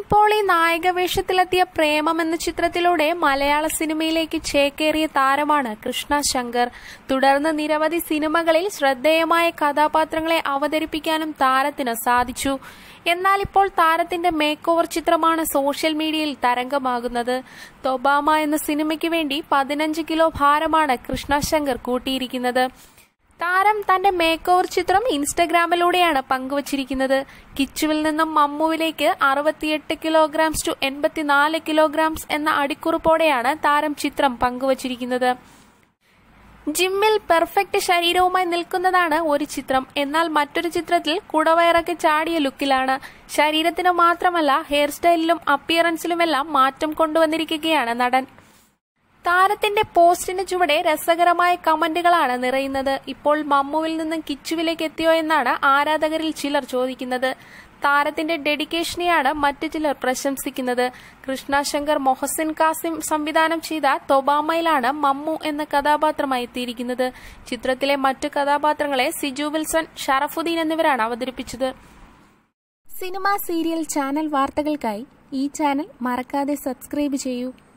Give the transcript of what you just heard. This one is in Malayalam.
പോളി നായക വേഷത്തിലെത്തിയ പ്രേമം എന്ന ചിത്രത്തിലൂടെ മലയാള സിനിമയിലേക്ക് ചേക്കേറിയ താരമാണ് കൃഷ്ണ ശങ്കർ തുടർന്ന് നിരവധി സിനിമകളിൽ ശ്രദ്ധേയമായ കഥാപാത്രങ്ങളെ അവതരിപ്പിക്കാനും താരത്തിന് സാധിച്ചു എന്നാൽ ഇപ്പോൾ താരത്തിന്റെ മേക്ക് ഓവർ ചിത്രമാണ് സോഷ്യൽ മീഡിയയിൽ തരംഗമാകുന്നത് തൊബാമ എന്ന സിനിമയ്ക്ക് വേണ്ടി പതിനഞ്ച് കിലോ ഭാരമാണ് കൃഷ്ണ ശങ്കർ കൂട്ടിയിരിക്കുന്നത് താരം തന്റെ മേക്ക് ഓവർ ചിത്രം ഇൻസ്റ്റഗ്രാമിലൂടെയാണ് പങ്കുവച്ചിരിക്കുന്നത് കിച്ചുവിൽ നിന്നും മമ്മുവിലേക്ക് അറുപത്തിയെട്ട് കിലോഗ്രാംസ് ടു എൺപത്തിനാല് കിലോഗ്രാംസ് എന്ന അടിക്കുറിപ്പോടെയാണ് താരം ചിത്രം പങ്കുവച്ചിരിക്കുന്നത് ജിമ്മിൽ പെർഫെക്റ്റ് ശരീരവുമായി നിൽക്കുന്നതാണ് ഒരു ചിത്രം എന്നാൽ മറ്റൊരു ചിത്രത്തിൽ കുടവയറൊക്കെ ചാടിയ ലുക്കിലാണ് ശരീരത്തിന് മാത്രമല്ല ഹെയർ സ്റ്റൈലിലും അപ്പിയറൻസിലുമെല്ലാം മാറ്റം കൊണ്ടുവന്നിരിക്കുകയാണ് നടൻ താരത്തിന്റെ പോസ്റ്റിന് ചുവടെ രസകരമായ കമന്റുകളാണ് നിറയുന്നത് ഇപ്പോൾ മമ്മുവിൽ നിന്നും കിച്ചുവിലേക്ക് എത്തിയോ എന്നാണ് ആരാധകരിൽ ചിലർ ചോദിക്കുന്നത് താരത്തിന്റെ ഡെഡിക്കേഷനെയാണ് മറ്റു ചിലർ പ്രശംസിക്കുന്നത് കൃഷ്ണശങ്കർ മൊഹസിൻ കാസിം സംവിധാനം ചെയ്ത തൊബാമയിലാണ് മമ്മു എന്ന കഥാപാത്രമായി എത്തിയിരിക്കുന്നത് ചിത്രത്തിലെ മറ്റു കഥാപാത്രങ്ങളെ സിജു വിൽസൺ ഷറഫുദ്ദീൻ എന്നിവരാണ് അവതരിപ്പിച്ചത് സിനിമ സീരിയൽ ചാനൽ വാർത്തകൾക്കായി ഈ ചാനൽ മറക്കാതെ സബ്സ്ക്രൈബ് ചെയ്യൂ